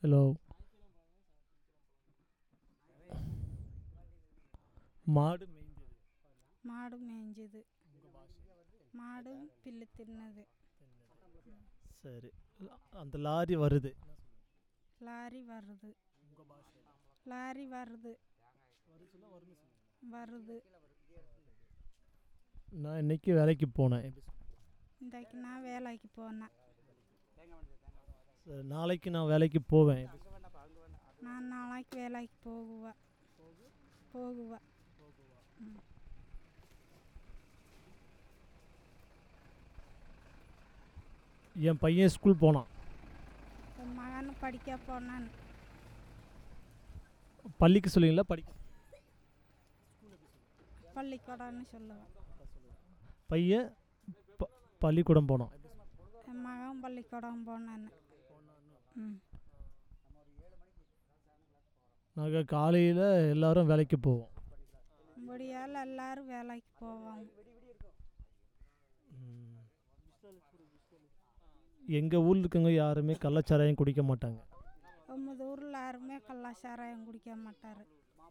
Hello மாடு மேய்ஞ்சது மாடு மேய்ஞ்சது மாடு பில்லு தின்னது சரி அந்த லாரி வருது லாரி வருது லாரி வருது வருது நான் இன்னைக்கு வேலைக்கு போனேன் இன்றைக்கு நான் வேலைக்கு போனேன் சரி நாளைக்கு நான் வேலைக்கு போவேன் நான் நாளைக்கு வேலைக்கு போகுவேன் போகுவேன் ம். என் பையன் ஸ்கூல் போனான் என் மகன் படிக்க போனான் பள்ளிக்கு சொல்லுவீங்களா படிக்க பள்ளிக்கூடம்னு சொல்லுவேன் பையன் ப- பள்ளிக்கூடம் போனான் என் மகன் பள்ளிக்கூடம் போனான் ம் நாங்கள் காலையில் எல்லாரும் வேலைக்கு போவோம் முடியால் எல்லாரும் வேலைக்கு போவாங்க எங்கள் ஊரில் இருக்கவங்க யாருமே கள்ளச்சாராயம் குடிக்க மாட்டாங்க ஒன்பது ஊரில் யாருமே கள்ளச்சாராயம் குடிக்க மாட்டார்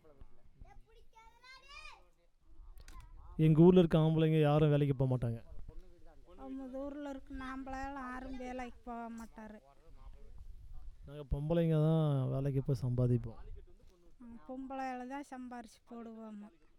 எங்கள் ஊரில் இருக்க ஆம்பளைங்க யாரும் வேலைக்கு போக மாட்டாங்க ஒன்பது ஊரில் இருக்க நாம்பளால யாரும் வேலைக்கு போக மாட்டார் நாங்கள் பொம்பளைங்க தான் வேலைக்கு போய் சம்பாதிப்போம் பொம்பளையில தான் சம்பாரித்து போடுவோம்